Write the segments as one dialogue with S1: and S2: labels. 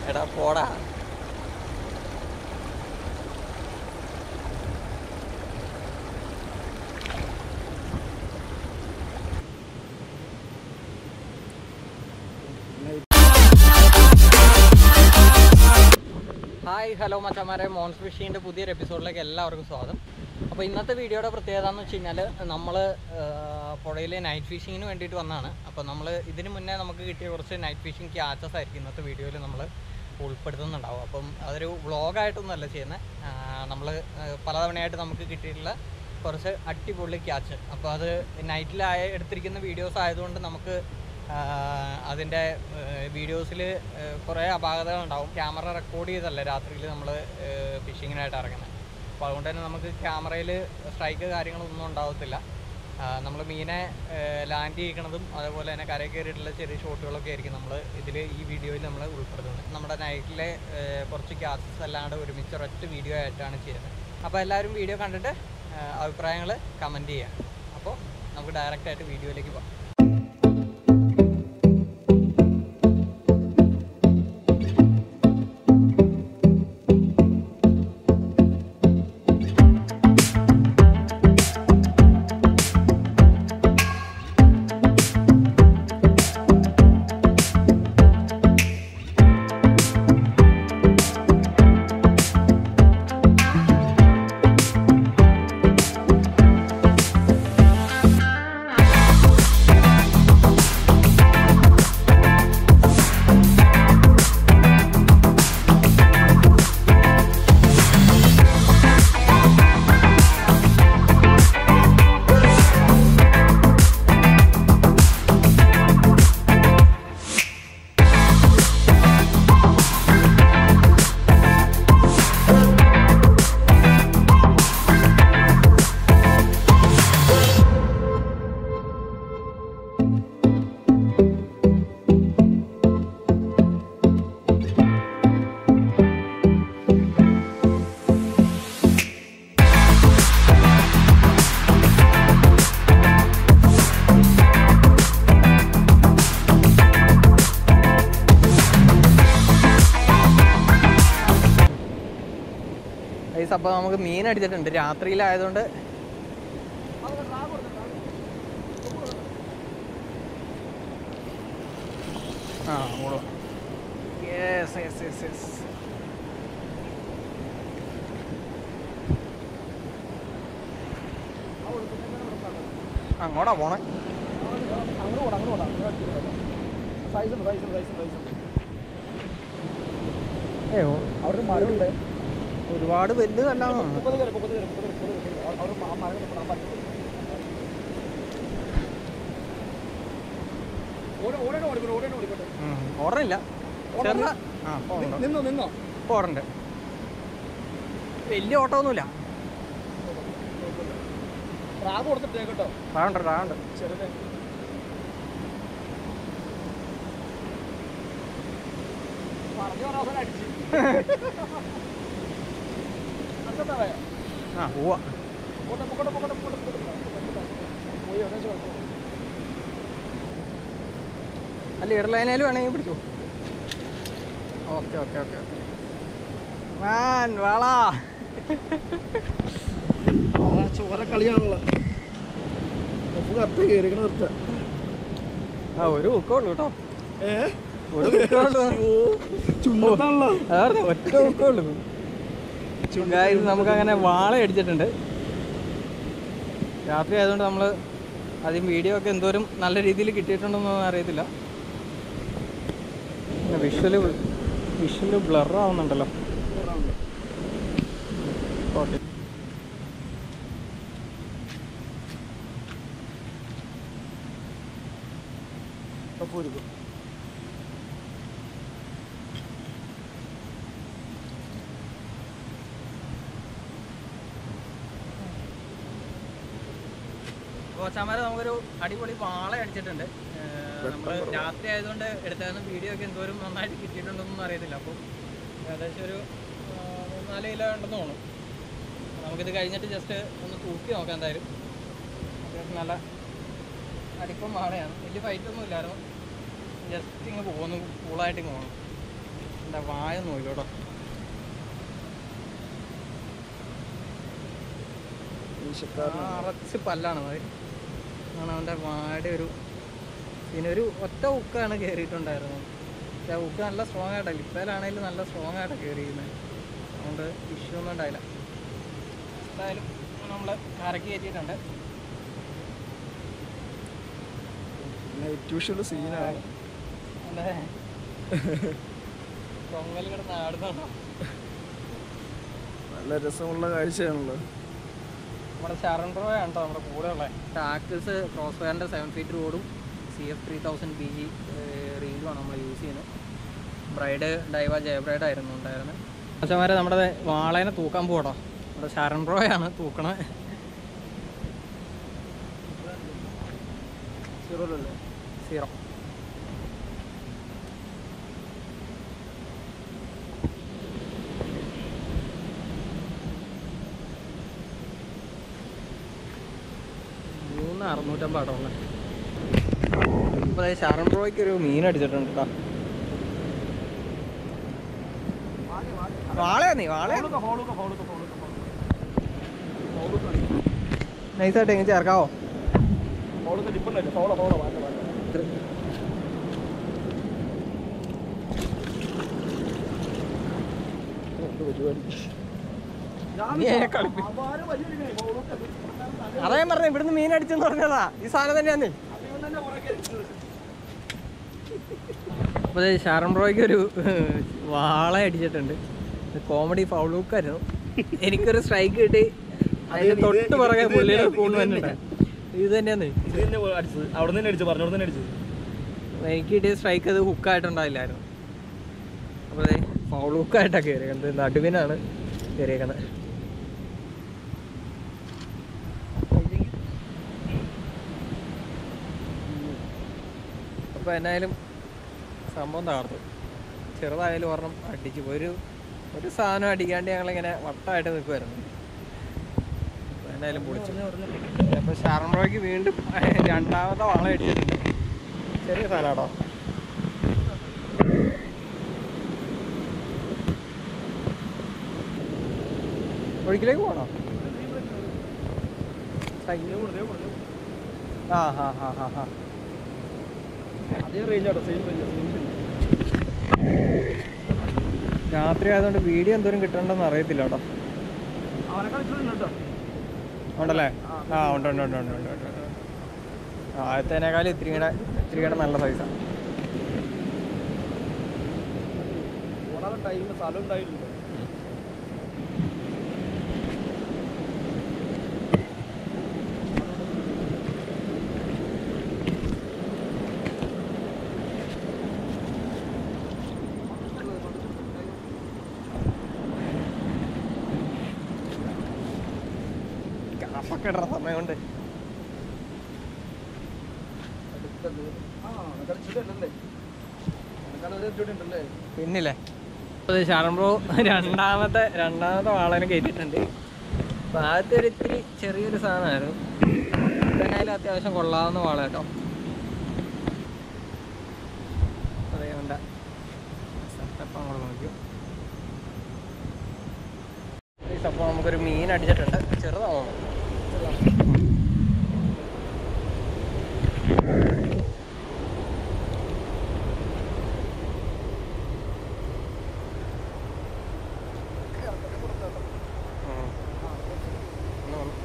S1: എടാ പോടാ hi hello മച്ചന്മാരെ മോൺസ് ഫിഷിങ്ങിൻ്റെ പുതിയൊരു എപ്പിസോഡിലേക്ക് എല്ലാവർക്കും സ്വാഗതം അപ്പോൾ ഇന്നത്തെ വീഡിയോയുടെ പ്രത്യേകത എന്ന് വെച്ച് കഴിഞ്ഞാൽ നമ്മൾ പുഴയിൽ നൈറ്റ് ഫിഷിങ്ങിന് വേണ്ടിയിട്ട് വന്നതാണ് അപ്പോൾ നമ്മൾ ഇതിന് മുന്നേ നമുക്ക് കിട്ടിയ കുറച്ച് നൈറ്റ് ഫിഷിംഗ് ക്യാച്ചസ് ആയിരിക്കും ഇന്നത്തെ വീഡിയോയിൽ നമ്മൾ ഉൾപ്പെടുത്തുന്നുണ്ടാവും അപ്പം അതൊരു വ്ളോഗായിട്ടൊന്നുമല്ല ചെയ്യുന്നത് നമ്മൾ പലതവണയായിട്ട് നമുക്ക് കിട്ടിയിട്ടുള്ള കുറച്ച് അടിപൊളി ക്യാച്ച് അപ്പോൾ അത് നൈറ്റിലായ എടുത്തിരിക്കുന്ന വീഡിയോസ് ആയതുകൊണ്ട് നമുക്ക് അതിൻ്റെ വീഡിയോസിൽ കുറേ അപാകതകളുണ്ടാവും ക്യാമറ റെക്കോർഡ് ചെയ്തല്ലേ രാത്രിയിൽ നമ്മൾ ഫിഷിങ്ങിനായിട്ട് ഇറങ്ങുന്നത് അപ്പോൾ അതുകൊണ്ട് തന്നെ നമുക്ക് ക്യാമറയിൽ സ്ട്രൈക്ക് കാര്യങ്ങളൊന്നും ഉണ്ടാവത്തില്ല നമ്മൾ മീനെ ലാൻഡ് ചെയ്യിക്കണതും അതേപോലെ തന്നെ കരയിൽ കയറിയിട്ടുള്ള ചെറിയ ഷോട്ടുകളൊക്കെ ആയിരിക്കും നമ്മൾ ഇതിൽ ഈ വീഡിയോയിൽ നമ്മൾ ഉൾപ്പെടുത്തുന്നത് നമ്മുടെ നൈറ്റിലെ കുറച്ച് ക്യാസസ് അല്ലാണ്ട് ഒരുമിച്ച് ഒരൊറ്റ വീഡിയോ ആയിട്ടാണ് ചെയ്യുന്നത് അപ്പോൾ എല്ലാവരും വീഡിയോ കണ്ടിട്ട് അഭിപ്രായങ്ങൾ കമൻറ്റ് ചെയ്യുക അപ്പോൾ നമുക്ക് ഡയറക്റ്റായിട്ട് വീഡിയോയിലേക്ക് പോകാം ഗൈസ് അപ്പോൾ നമുക്ക് മീൻ അടിച്ചിട്ടുണ്ട് രാത്രിയിലായതുകൊണ്ട് ആ ഓടും യെസ് യെസ് യെസ് യെസ് അങ്ങോട്ടാ പോണേ ഏ
S2: അവിടെ മരമുണ്ട്
S1: ഒരുപാട് വലുതല്ല
S2: മുപ്പത് കയറി മുപ്പത് കയറി മുപ്പത് കയറി അവിടെ മരം ഓടേണ്ട ഓടിക്കോട്ടെ ഓടേണ്ട ഓടിക്കോട്ടെ
S1: ഓടണില്ല ചെറുതാ ആ പോകണ്ട
S2: നിന്നോ നിന്നോ
S1: പോറുണ്ട് വലിയ ഓട്ടമൊന്നുമില്ല
S2: റാഗ് കൊടുത്തിട്ടേ കേട്ടോ
S1: റാണ്ട് റാണ്ട്
S2: ചെറുതെ പറഞ്ഞു പറഞ്ഞ അവസാനം അടിച്ച് അടുത്തെന്താ പറയാ
S1: ആ പോവാ
S2: പോട്ടെ പൊക്കോട്ടെ പൊക്കോട്ടെ പൊക്കോട്ടെ പൊക്കോട്ടെ പോയി ഒന്നേ കുഴപ്പം
S1: അല്ല ഇടലൈനയിൽ വേണമെങ്കിൽ പിടിച്ചു okay okay okay okay man വാളാ
S2: ചോര കളിയാണല്ലോ കറക്റ്റ് കയറിക്കണ നിർത്ത
S1: ആ ഒരു ബുക്കേ ഉള്ളൂ കേട്ടോ
S2: ഏ
S1: ഒരു ബുക്കേ ഉള്ളൂ
S2: ചുമത്താണല്ലോ
S1: അതാണ് ഒറ്റ ബുക്കേ ഉള്ളൂ ഗായ്സ് നമുക്ക് അങ്ങനെ വാള അടിച്ചിട്ടുണ്ട് രാത്രി ആയതുകൊണ്ട് നമ്മൾ ആദ്യം വീഡിയോ ഒക്കെ എന്തോരം നല്ല രീതിയിൽ കിട്ടിയിട്ടുണ്ടെന്നൊന്നും അറിയത്തില്ല വിഷ്വല് വിഷ്വല് ബ്ലർ ആവുന്നുണ്ടല്ലോ ഓക്കെ
S2: പോയിരിക്കും
S1: കോച്ചാമാരെ നമുക്കൊരു അടിപൊളി വാള അടിച്ചിട്ടുണ്ട് നമ്മൾ രാത്രി ആയതുകൊണ്ട് എടുത്തായിരുന്നു വീഡിയോ ഒക്കെ എന്തോരം നന്നായിട്ട് കിട്ടിയിട്ടുണ്ടെന്നൊന്നും അറിയത്തില്ല അപ്പം ഏകദേശം ഒരു ആ, മൂന്നാല് കിലോ ഉണ്ടെന്ന് തോന്നുന്നു നമുക്കിത് കഴിഞ്ഞിട്ട് ജസ്റ്റ് ഒന്ന് തൂക്കി നോക്കാം എന്തായാലും അത്യാവശ്യം നല്ല അടിപ്പം വാളയാണ് വലിയ ഫൈറ്റ് ഒന്നും ഇല്ലായിരുന്നു ജസ്റ്റ് ഇങ്ങ് പോകുന്നു കൂളായിട്ട് ഇങ്ങ് പോകുന്നു അവൻ്റെ വായ നോക്കിയോട്ടോ അറച്ച് പല്ലാണ് മതി ആണ് അവൻ്റെ വായുടെ ഒരു പിന്നെ ഒരു ഒറ്റ ഉക്കാണ് കയറിയിട്ടുണ്ടായിരുന്നത് പക്ഷെ ആ ഉക്ക് നല്ല സ്ട്രോങ് ആയിട്ടാണ് ലിപ്പയിലാണെങ്കിലും നല്ല സ്ട്രോങ് ആയിട്ടാണ് കയറിയിരുന്നത് അതുകൊണ്ട് ഇഷ്യൂ ഒന്നും ഉണ്ടായില്ല എന്തായാലും നമ്മൾ കരക്ക് കയറ്റിയിട്ടുണ്ട്
S2: നൈറ്റ് വിഷ്വൽ സീനാണ്
S1: അല്ലേ പൊങ്ങൽ കിടന്ന് ആടുന്നുണ്ടോ
S2: നല്ല രസമുള്ള കാഴ്ചയാണല്ലോ
S1: നമ്മുടെ ശരൺ പ്രോ ആണ് കേട്ടോ നമ്മുടെ കൂടെ ഉള്ളത് ടാക്കിൾസ് ക്രോസ് ഫയറിൻ്റെ സെവൻ ഫീറ്റ് റോഡും C F three thousand B G റീലുമാണ് നമ്മൾ യൂസ് ചെയ്യുന്നത് ബ്രൈഡ് ഡൈവ ജയബ്രൈഡ് ആയിരുന്നു ഉണ്ടായിരുന്നത് പക്ഷേ നമ്മുടെ വാളേനെ തൂക്കാൻ പോകട്ടോ നമ്മുടെ ശരൺ പ്രോയാണ് തൂക്കണത്
S2: സീറോലല്ലേ
S1: സീറോ മൂന്ന് അറുന്നൂറ്റമ്പത് ഉള്ളത് അപ്പോൾ ഷാറൺ പ്രോയ്ക്ക് ഒരു മീൻ അടിച്ചിട്ടുണ്ട് കേട്ടോ വാളയാ നീ വാളയാ നൈസായിട്ട് എങ്ങനെ ചേർക്കാവോ അതാ ഞാൻ പറഞ്ഞത് ഇവിടുന്ന് മീൻ അടിച്ചെന്ന് പറഞ്ഞതാ ഈ സാധനം തന്നെയാന്ന് അപ്പോൾ ഷാറൺ ബ്രോയ്ക്ക് ഒരു വാള അടിച്ചിട്ടുണ്ട് കോമഡി ഫൗളൂക്കായിരുന്നു എനിക്കൊരു സ്ട്രൈക്ക് കിട്ടി അതിന് തൊട്ട് പുറകെ പുള്ളിയുടെ കൂണ് വന്നിട്ട് ഇത് തന്നെയാന്ന്
S2: അവിടെ തന്നെ അടിച്ചു പറഞ്ഞു അവിടെ തന്നെ അടിച്ചു
S1: എനിക്ക് കിട്ടിയ സ്ട്രൈക്ക് അത് ഹുക്കായിട്ടുണ്ടായില്ലായിരുന്നു അപ്പോൾ ഫൗൾ ഹുക്കായിട്ടാണ് കയറിയത് നടുവിനാണ് കയറിയേക്കുന്നത് അപ്പോൾ എന്നായാലും സംഭവം തകർത്തു ചെറുതായാലും ഒരെണ്ണം അടിച്ചു ഒരു ഒരു സാധനം അടിക്കാണ്ട് ഞങ്ങളിങ്ങനെ വട്ടമായിട്ട് നിൽക്കുമായിരുന്നു അപ്പോൾ എന്തായാലും പൊളിച്ചു അപ്പോൾ ഷാർമോയ്ക്ക് വീണ്ടും രണ്ടാമത്തെ വളം അടിച്ചിട്ടുണ്ട് ചെറിയ സാധനമാണോ ഒഴുക്കിലേക്ക് പോകണോ ആ ഹാ ഹാ ഹാ ഹാ
S2: അതേ റേഞ്ച് ആട്ടോ സെയിം റേഞ്ച് സെയിം
S1: രാത്രി ആയതുകൊണ്ട് വീഡിയോ എന്തോരം കിട്ടണ്ടെന്ന് അറിയത്തില്ല കേട്ടോ
S2: അവനെ കളിച്ചിട്ടുണ്ട് കേട്ടോ
S1: ഉണ്ടല്ലേ ആ ഉണ്ട് ഉണ്ട് ഉണ്ട് ഉണ്ട് ഉണ്ട് ഉണ്ട് ഉണ്ട്. ആ, ആദ്യത്തേനേക്കാളും ഇത്തിരി കൂടെ ഇത്തിരി കൂടെ നല്ല സൈസാണ്
S2: ഓടാൻ ടൈം സ്ഥലം ഉണ്ടായില്ല
S1: കാഫൊക്കെ ഇടുന്ന സമയം കൊണ്ട്
S2: ആ കളിച്ചിട്ടല്ലേ ഉണ്ടല്ലേ
S1: പിന്നില്ലേ അപ്പോൾ ഷാറൻ ബ്രോ രണ്ടാമത്തെ രണ്ടാമത്തെ വാളനെ കയറ്റിയിട്ടുണ്ട് അപ്പോൾ ആദ്യത്തെ ഒരു ഇത്തിരി ചെറിയൊരു സാധനമായിരുന്നു എന്തായാലും അത്യാവശ്യം കൊള്ളാവുന്ന വാള കേട്ടോ അതേ വേണ്ട സെറ്റപ്പ് അങ്ങോട്ട് നോക്കിയോ അപ്പോൾ നമുക്കൊരു മീൻ അടിച്ചിട്ടുണ്ട് ചെറുതാണോ ഉം. ഒന്ന് വന്ന്.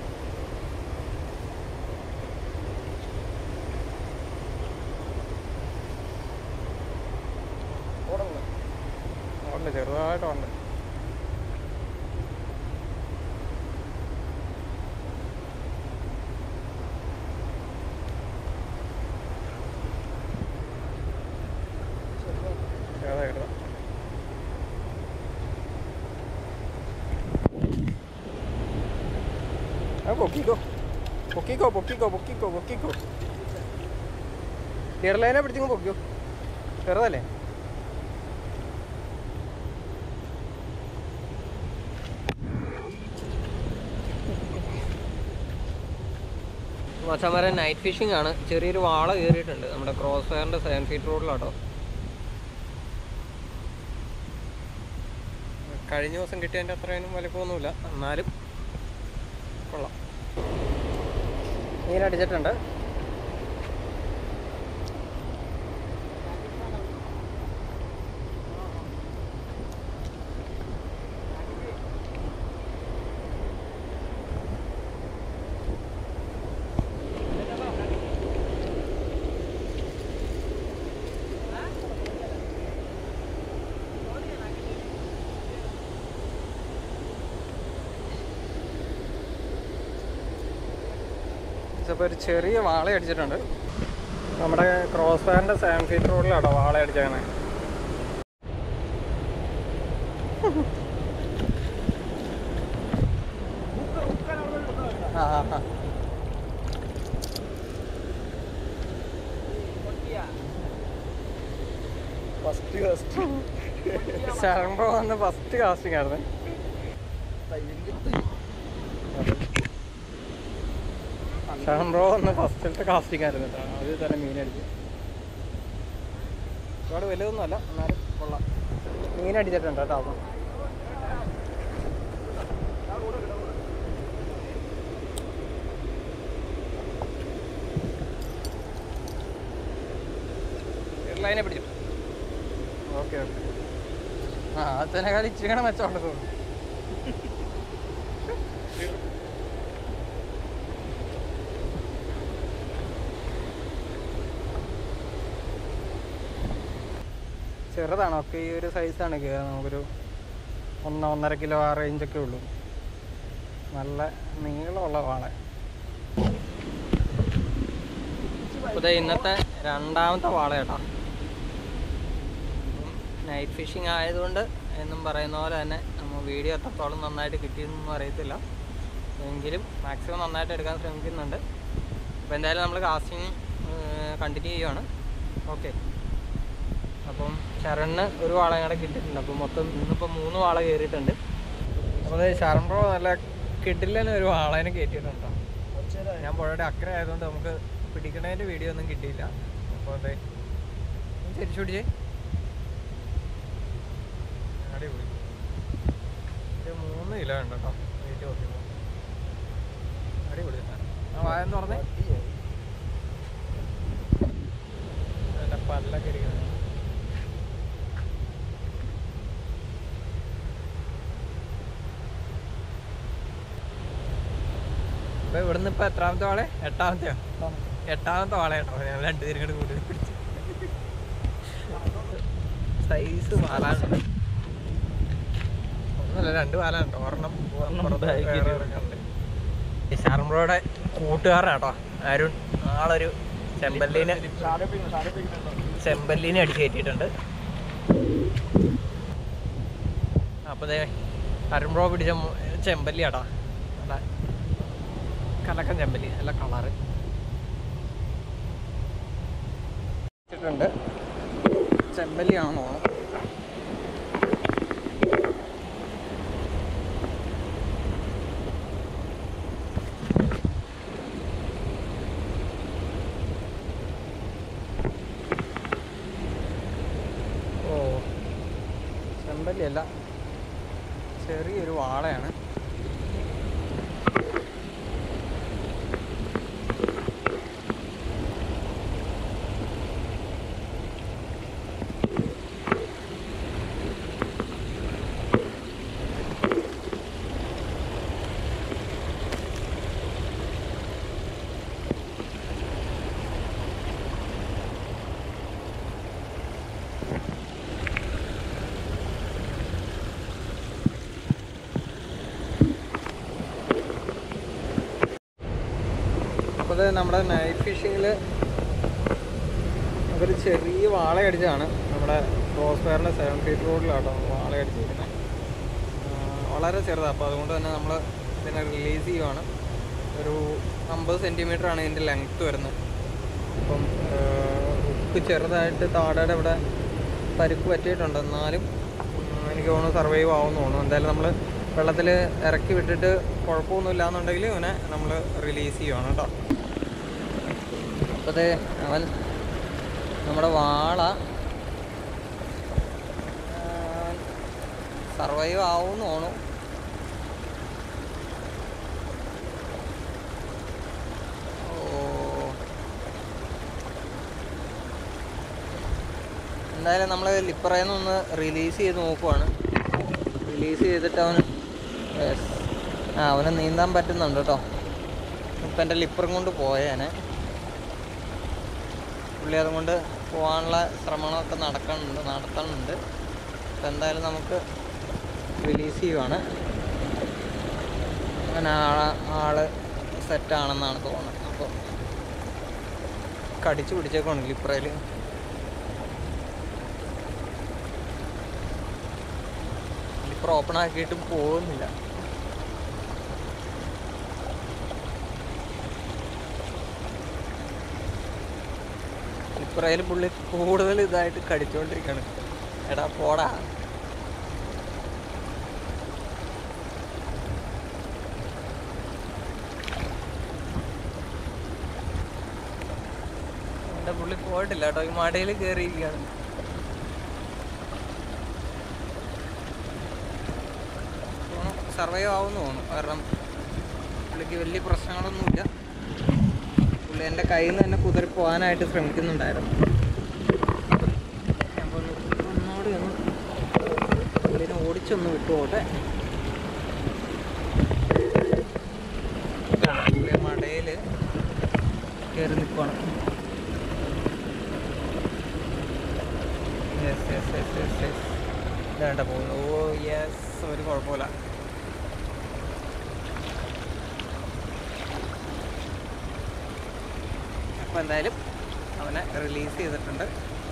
S1: ഉണ്ട് ചെറുതായിട്ടുണ്ട് ചെറുതാ ചെറുതാ ആ പൊക്കിക്കോ പൊക്കിക്കോ പൊക്കിക്കോ പൊക്കിക്കോ പൊക്കിക്കോ ഇയർലൈനെ പിടിച്ചിങ്ങ് പൊക്കിക്കോ ചെറുതല്ലേ മച്ചാമാരെ നൈറ്റ് ഫിഷിംഗ് ആണ് ചെറിയൊരു വാള കയറിയിട്ടുണ്ട് നമ്മുടെ ക്രോസ് ഫയറിൻ്റെ സെവൻ ഫീറ്റ് റോഡിലാട്ടോ കഴിഞ്ഞ ദിവസം കിട്ടിയതിൻ്റെ അത്രയൊന്നും വലിപ്പമൊന്നുമില്ല എന്നാലും കൊള്ളാം മീനടിച്ചിട്ടുണ്ട് ഇപ്പോൾ ഒരു ചെറിയ വാള അടിച്ചിട്ടുണ്ട് നമ്മുടെ ക്രോസ് ഫയറിൻ്റെ സെവൻ ഫീറ്റ് റോഡിലാട്ടോ വാള അടിച്ചേക്കണേ ആ ആ ആ
S2: ഫസ്റ്റ് ഫസ്റ്റ്
S1: ശരംബ്രോ വന്ന് ഫസ്റ്റ് കാസ്റ്റിംഗ് ആയിരുന്നു ശരംബ്രോ വന്ന് ഫസ്റ്റിലത്തെ കാസ്റ്റിംഗ് ആയിരുന്നു കേട്ടോ അത് തന്നെ മീനടിച്ചു ഒരുപാട് വലുതൊന്നുമല്ല എന്നാലും കൊള്ളാം മീനടിച്ചിട്ടുണ്ട് കേട്ടോ അപ്പം ലൈനെ പിടിച്ചു ഓക്കെ ഓക്കെ ആ അതിനേക്കാൾ ഇച്ചിരി കൂടെ മെച്ചമുണ്ട് തോന്നുന്നു ചെറുതാണ് ഒക്കെ ഈ ഒരു സൈസാണ് നമുക്കൊരു ഒന്ന് ഒന്നര കിലോ ആ റേഞ്ചൊക്കെ ഉള്ളൂ നല്ല നീളമുള്ള വാള അപ്പോൾ ഇന്നത്തെ രണ്ടാമത്തെ വാള കേട്ടോ നൈറ്റ് ഫിഷിംഗ് ആയതുകൊണ്ട് എന്നും പറയുന്ന പോലെ തന്നെ നമ്മൾ വീഡിയോ എത്രത്തോളം നന്നായിട്ട് കിട്ടിയെന്നൊന്നും അറിയത്തില്ല എങ്കിലും മാക്സിമം നന്നായിട്ട് എടുക്കാൻ ശ്രമിക്കുന്നുണ്ട് അപ്പോൾ എന്തായാലും നമ്മൾ കാസ്റ്റിംഗ് കണ്ടിന്യൂ ചെയ്യുവാണ് ഓക്കെ അപ്പം ശരണിന് ഒരു വാള കൂടെ കിട്ടിയിട്ടുണ്ട് അപ്പോൾ മൊത്തം ഇന്നിപ്പോൾ മൂന്ന് വാള കയറിയിട്ടുണ്ട് അപ്പോൾ അത് ശരൺ ബ്രോ നല്ല കിട്ടില്ലെന്ന് ഒരു വാളേനെ കയറ്റിയിട്ടുണ്ടോ ഞാൻ പുഴയുടെ അക്കരെ ആയതുകൊണ്ട് നമുക്ക് പിടിക്കണതിൻ്റെ വീഡിയോ ഒന്നും കിട്ടിയില്ല അപ്പോൾ അതെ തിരിച്ചു പിടിച്ചേ അടിപൊളി ഇത് മൂന്ന് കിലോ ഉണ്ട് കേട്ടോ വെയിറ്റ് നോക്കിയപ്പോൾ അടിപൊളി സാധനം. ആ വായം തുറന്നേ അതിൻ്റെ പല്ലൊക്കെ ഇരിക്കുന്നത് ഇപ്പൊ ഇവിടുന്ന് ഇപ്പൊ എത്രാമത്തെ വാളെ എട്ടാമത്തെയോ എട്ടാമത്തെ വാള കേട്ടോ ഞാൻ രണ്ടുപേരും കൂടെ കൂടി പിടിച്ചു സൈസ് വാലാണ് ഒന്നല്ല രണ്ട് വാലുണ്ട് ഒരെണ്ണം പുറത്ത് വേറെ ഇറങ്ങുന്നുണ്ട്. ഈ ശർമ്മയുടെ കൂട്ടുകാരനാട്ടോ അരുൺ ആളൊരു ചെമ്പല്ലീനെ ചെമ്പല്ലീനെ അടിച്ച് കയറ്റിയിട്ടുണ്ട് അപ്പോൾ ദേ അരുൺബ്രോ പിടിച്ച മു- ചെമ്പല്ലി ആട്ടാ നല്ല കലക്കൻ ചെമ്പല്ലി നല്ല കളറ് ണ്ട് ചെമ്പല്ലിയാണെന്ന് തോന്നുന്നു ഓ ചെമ്പല്ലിയല്ല ചെറിയൊരു വാളയാണ് അപ്പോൾ ഇത് നമ്മുടെ നൈറ്റ് ഫിഷിങ്ങിൽ ഒരു ചെറിയ വാള അടിച്ചാണ് നമ്മുടെ ക്രോസ് ഫയറിൻ്റെ സെവൻ ഫീറ്റ് റോഡിലാട്ടോ വാള അടിച്ചിരിക്കുന്നത് വളരെ ചെറുതാണ് അപ്പോൾ അതുകൊണ്ട് തന്നെ നമ്മൾ ഇതിനെ റിലീസ് ചെയ്യുവാണ് ഒരു അമ്പത് സെൻറ്റിമീറ്റർ ആണ് ഇതിൻ്റെ ലെങ്ത്ത് വരുന്നത് അപ്പം ഉപ്പ് ചെറുതായിട്ട് താടയുടെ ഇവിടെ പരുക്ക് പറ്റിയിട്ടുണ്ട് എന്നാലും ഉം, എനിക്ക് തോന്നുന്നു സർവൈവ് ആവുമെന്ന് തോന്നുന്നു എന്തായാലും നമ്മൾ വെള്ളത്തിൽ ഇറക്കി വിട്ടിട്ട് കുഴപ്പമൊന്നുമില്ല എന്നുണ്ടെങ്കിൽ ഇവനെ നമ്മൾ റിലീസ് ചെയ്യുവാണ് കേട്ടോ അപ്പോൾ അവൻ നമ്മുടെ വാള സർവൈവ് ആവുമെന്ന് തോന്നുന്നു ഓ എന്തായാലും നമ്മൾ ലിപ്പറയിൽ നിന്ന് റിലീസ് ചെയ്ത് നോക്കുവാണ് റിലീസ് ചെയ്തിട്ട് അവന് yes. ആ അവന് നീന്താൻ പറ്റുന്നുണ്ട് കേട്ടോ ഇപ്പം എൻ്റെ ലിപ്പറും കൊണ്ട് പോയേനെ പുള്ളി അതുകൊണ്ട് പോകാനുള്ള ശ്രമങ്ങളൊക്കെ നടക്കുന്നുണ്ട് നടത്തുന്നുണ്ട് അപ്പം എന്തായാലും നമുക്ക് റിലീസ് ചെയ്യുവാണ് അങ്ങനെ ആള് ആള് സെറ്റാണെന്നാണ് തോന്നുന്നത് അപ്പോൾ കടിച്ചു പിടിച്ചേക്കാണ് ലിപ്രയിൽ ലിപ്ര ഓപ്പൺ ആക്കിയിട്ട് പോകുന്നില്ല ലിപ്രയിൽ പുള്ളി കൂടുതൽ ഇതായിട്ട് കടിച്ചുകൊണ്ടിരിക്കുകയാണ് എടാ പോടാ എൻ്റെ പുള്ളി പോയിട്ടില്ല കേട്ടോ ഈ മടയിൽ കയറിയിരിക്കുകയാണ് സർവൈവ് ആവുമെന്ന് തോന്നുന്നു കാരണം പുള്ളിക്ക് വലിയ പ്രശ്നങ്ങളൊന്നുമില്ല പുള്ളി എൻ്റെ കയ്യിൽ നിന്ന് തന്നെ കുതിരി പോകാനായിട്ട് ശ്രമിക്കുന്നുണ്ടായിരുന്നു അപ്പോൾ ഒന്ന് ഒന്നുകൂടി ഒന്ന് പുള്ളിനെ ഓടിച്ചൊന്ന് വിട്ടുപോട്ടെ പുള്ളി മടയിൽ കയറി നിൽക്കണം yes yes yes yes yes വേണ്ട പോകുന്നു ഓ യെസ് ഒരു കുഴപ്പമില്ല അപ്പോൾ എന്തായാലും അവനെ റിലീസ് ചെയ്തിട്ടുണ്ട്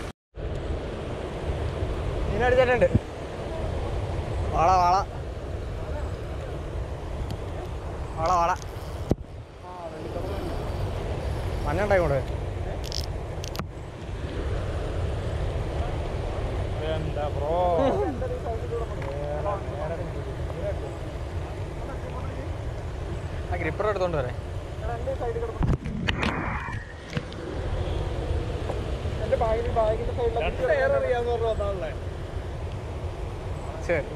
S1: മീനടിച്ചിട്ടുണ്ട് വാള വാള വാള വാള മഞ്ഞുണ്ടായിക്കൊണ്ട്
S2: എന്താ ബ്രോ
S1: ആ ഗ്രിപ്പർ എടുത്തോണ്ട് വരെ
S2: എന്റെ ബാഗിന് ബാഗിന്റെ സൈഡിൽ അറിയാന്ന് പറഞ്ഞു വന്നാളെ
S1: ശരി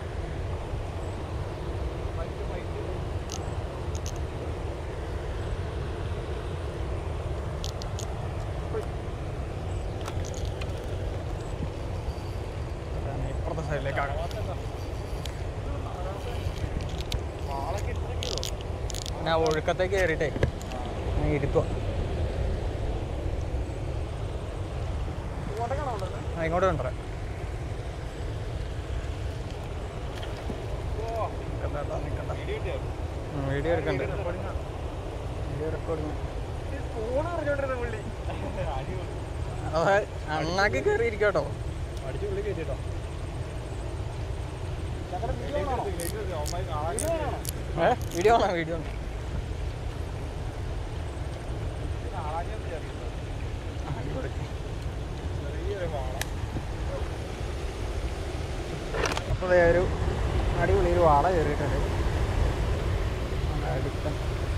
S1: ഇപ്പുറത്തെ സൈഡിലേക്കാണ് ഞാൻ ഒഴുക്കത്തേക്ക് കയറിയിട്ടേ ഞാൻ ഇരുത്തുക ആ ഇങ്ങോട്ട് കൊണ്ടുവരാം നിക്കണ്ട കേട്ടോ, നിക്കണ്ട. ഉം, വീഡിയോ എടുക്കണ്ട് വീഡിയോ റെക്കോർഡിങ്
S2: ഫോൺ അറിഞ്ഞോണ്ടിരുന്ന പുള്ളി
S1: അതെ അങ്ങാക്കി കയറിയിരിക്കും കേട്ടോ
S2: അടിച്ചു പുള്ളി കയറ്റിട്ടോ ഞങ്ങളുടെ വീഡിയോ ആണോ
S1: ഏ വീഡിയോ ആണോ വീഡിയോ ആണ് അപ്പോൾ ദേ ഒരു അടിപൊളി ഒരു വാള കയറിയിട്ടുണ്ട് നല്ല അടുത്ത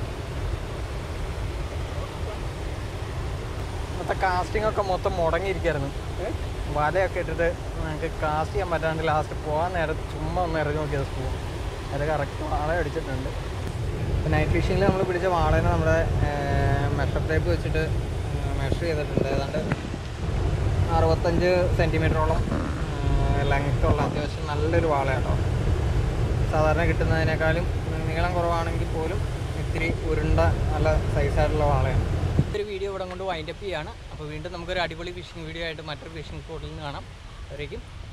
S1: ഇന്നത്തെ കാസ്റ്റിംഗ് ഒക്കെ മൊത്തം മുടങ്ങിയിരിക്കായിരുന്നു വലയൊക്കെ ഇട്ടിട്ട് ഞങ്ങൾക്ക് കാസ്റ്റ് ചെയ്യാൻ പറ്റാണ്ട് ലാസ്റ്റ് പോകാൻ നേരത്ത് ചുമ്മാ ഒന്ന് ഇറങ്ങി നോക്കിയത് സ്പൂൺ അത് കറക്റ്റ് വാള അടിച്ചിട്ടുണ്ട് നൈറ്റ് ഫിഷിങ്ങിൽ നമ്മൾ പിടിച്ച വാളേനെ നമ്മുടെ മെഷർ ടേപ്പ് വെച്ചിട്ട് മെഷർ ചെയ്തിട്ടുണ്ട് ഏതാണ്ട് അറുപത്തഞ്ച് സെൻറ്റിമീറ്ററോളം ലെങ്ത് ഉള്ള അത്യാവശ്യം നല്ലൊരു വാളയാട്ടോ സാധാരണ കിട്ടുന്നതിനേക്കാളും നീളം കുറവാണെങ്കിൽ പോലും ഇത്തിരി ഉരുണ്ട നല്ല സൈസായിട്ടുള്ള വാളയാണ് ഒരു വീഡിയോ ഇവിടെ കൊണ്ട് വൈൻഡപ്പ് ചെയ്യാണ് അപ്പോൾ വീണ്ടും നമുക്കൊരു അടിപൊളി ഫിഷിംഗ് വീഡിയോ ആയിട്ട് മറ്റൊരു ഫിഷിംഗ് സ്പോട്ടിൽ നിന്ന് കാണാം അവരേക്കും